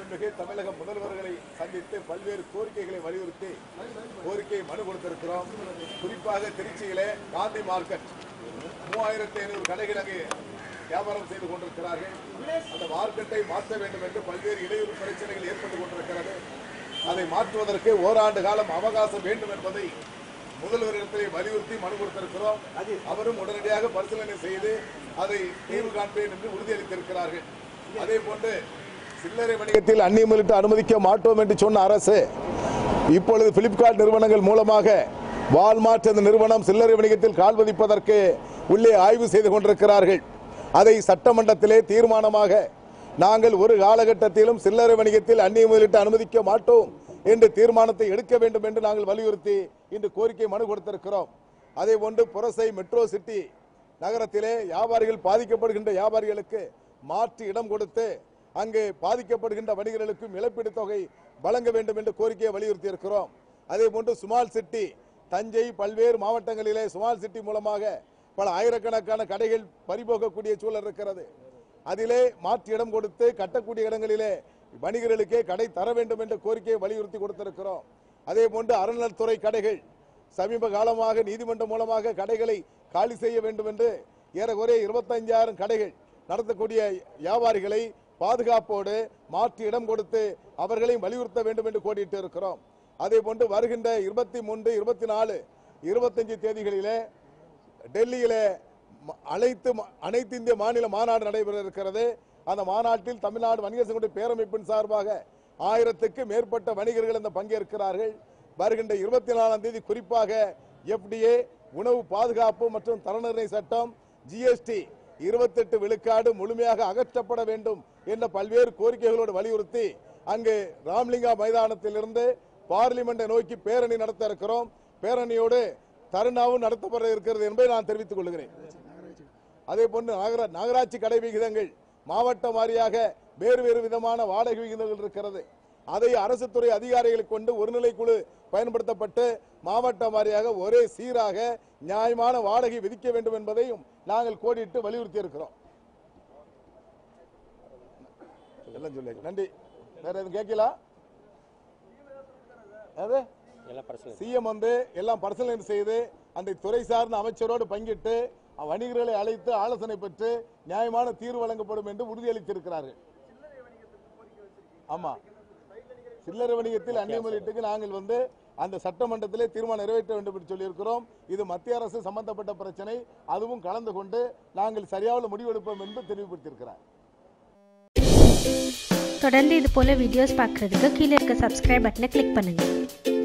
மாண்புமிகு தமிழக முதல்வர்களை சந்தித்து பல்வேறு கோரிக்கைகளை வலியுறுத்தி கோரிக்கை மனு கொடுத்திருக்கிறோம் குறிப்பாக திருச்சியிலே காந்தி மார்க்கெட் மூவாயிரத்தி ஐநூறு கடைகள் அங்கே வியாபாரம் செய்து கொண்டிருக்கிறார்கள் அந்த மார்க்கெட்டை மாற்ற வேண்டும் என்று பல்வேறு இடையூறு பிரச்சனைகள் ஏற்பட்டு கொண்டிருக்கிறது அதை மாற்றுவதற்கு ஓராண்டு காலம் அவகாசம் வேண்டும் என்பதை முதல்வரிடத்திலே வலியுறுத்தி மனு கொடுத்திருக்கிறோம் அவரும் உடனடியாக பரிசீலனை செய்து அதை தீர்வு காண்பேன் என்று உறுதியளித்திருக்கிறார்கள் அதே போன்று சில்லறை வணிகத்தில் அந்நிய முதலீட்டு அனுமதிக்க மாட்டோம் என்று சொன்ன அரசு இப்பொழுது பிளிப்கார்ட் நிறுவனங்கள் மூலமாக வால்மார்ட் என்ற நிறுவனம் சில்லறை வணிகத்தில் கால் பதிப்பதற்கு உள்ளே ஆய்வு செய்து கொண்டிருக்கிறார்கள் அதை சட்டமன்றத்திலே தீர்மானமாக நாங்கள் ஒரு காலகட்டத்திலும் சில்லறை வணிகத்தில் அந்நிய முதலீட்டு அனுமதிக்க மாட்டோம் என்று தீர்மானத்தை எடுக்க வேண்டும் என்று நாங்கள் வலியுறுத்தி இன்று கோரிக்கை மனு கொடுத்திருக்கிறோம் அதே போன்று புரசை மெட்ரோ சிட்டி நகரத்திலே வியாபாரிகள் பாதிக்கப்படுகின்ற வியாபாரிகளுக்கு மாற்று இடம் கொடுத்து அங்கு பாதிக்கப்படுகின்ற வணிகர்களுக்கும் இழப்பீடு தொகை வழங்க வேண்டும் என்று கோரிக்கையை வலியுறுத்தி இருக்கிறோம் அதே போன்று சுமால் சிட்டி தஞ்சை பல்வேறு மாவட்டங்களிலே சுமால் சிட்டி மூலமாக பல ஆயிரக்கணக்கான கடைகள் பறிபோகக்கூடிய சூழல் இருக்கிறது அதிலே மாற்று இடம் கொடுத்து கட்டக்கூடிய இடங்களிலே வணிகர்களுக்கே கடை தர வேண்டும் என்ற கோரிக்கையை வலியுறுத்தி கொடுத்திருக்கிறோம் அதே போன்று அறநிலைத்துறை கடைகள் சமீப காலமாக நீதிமன்றம் மூலமாக கடைகளை காலி செய்ய வேண்டும் என்று ஏறக்குறைய இருபத்தஞ்சாயிரம் கடைகள் நடத்தக்கூடிய வியாபாரிகளை பாதுகாப்போடு மாற்று இடம் கொடுத்து அவர்களையும் வலியுறுத்த வேண்டும் என்று கோடிட்டு இருக்கிறோம் அதே போன்று வருகின்ற இருபத்தி மூன்று இருபத்தி நாலு இருபத்தஞ்சு தேதிகளிலே டெல்லியிலே ம- அனைத்து ம- அனைத்து இந்திய மாநில மாநாடு நடைபெற இருக்கிறது அந்த மாநாட்டில் தமிழ்நாடு வணிக சங்கடைய பேரமைப்பின் சார்பாக ஆயிரத்துக்கு மேற்பட்ட வணிகர்கள் இந்த பங்கேற்கிறார்கள் வருகின்ற இருபத்தி நாலாம் தேதி குறிப்பாக எஃப்டிஏ உணவு பாதுகாப்பு மற்றும் தரநிர்ணய சட்டம் ஜிஎஸ்டி இருபத்தெட்டு விழுக்காடு முழுமையாக அகற்றப்பட வேண்டும் என்ற பல்வேறு கோரிக்கைகளோடு வலியுறுத்தி அங்கு ராம்லிங்கா மைதானத்திலிருந்து பார்லிமெண்டை நோக்கி பேரணி நடத்த இருக்கிறோம் பேரணியோடு தருணாவும் நடத்தப்பட இருக்கிறது என்பதை நான் தெரிவித்துக் கொள்கிறேன் அதே போன்று நகர- நகராட்சி கடை விகிதங்கள் மாவட்ட வாரியாக வேறு வேறு விதமான வாடகை விகிதங்கள் இருக்கிறது அதை அரசு துறை அதிகாரிகளை கொண்டு ஒருநிலை குழு பயன்படுத்தப்பட்டு மாவட்ட வாரியாக ஒரே சீராக நியாயமான வாடகை விதிக்க வேண்டும் என்பதையும் நாங்கள் கோடிட்டு வலியுறுத்தி இருக்கிறோம் எல்லாம் சொல்லி நன்றி வேற எதுவும் கேட்கலாம் அது எல்லாம் பரிசீலனை சிஎம் வந்து எல்லாம் பரிசீலனை செய்து அந்த துறை சார்ந்த அமைச்சரோடு பங்கிட்டு வணிகர்களை அழைத்து ஆலோசனை பெற்று நியாயமான தீர்வு வழங்கப்படும் என்று உறுதியளித்திருக்கிறார்கள் ஆமா சில்லறை வணிகத்தில் அந்நிய முதலீட்டுக்கு நாங்கள் வந்து அந்த சட்டமன்றத்திலே தீர்மானம் நிறைவேற்ற வேண்டும் என்று சொல்லியிருக்கிறோம் இது மத்திய அரசு சம்பந்தப்பட்ட பிரச்சனை அதுவும் கலந்து கொண்டு நாங்கள் சரியாக முடிவெடுப்போம் என்று தெரிவித்திருக்கிறார் தொடர்ந்து இது போல வீடியோஸ் பார்க்குறதுக்கு கீழே இருக்க சப்ஸ்கிரைப் பட்டனை கிளிக் பண்ணுங்கள்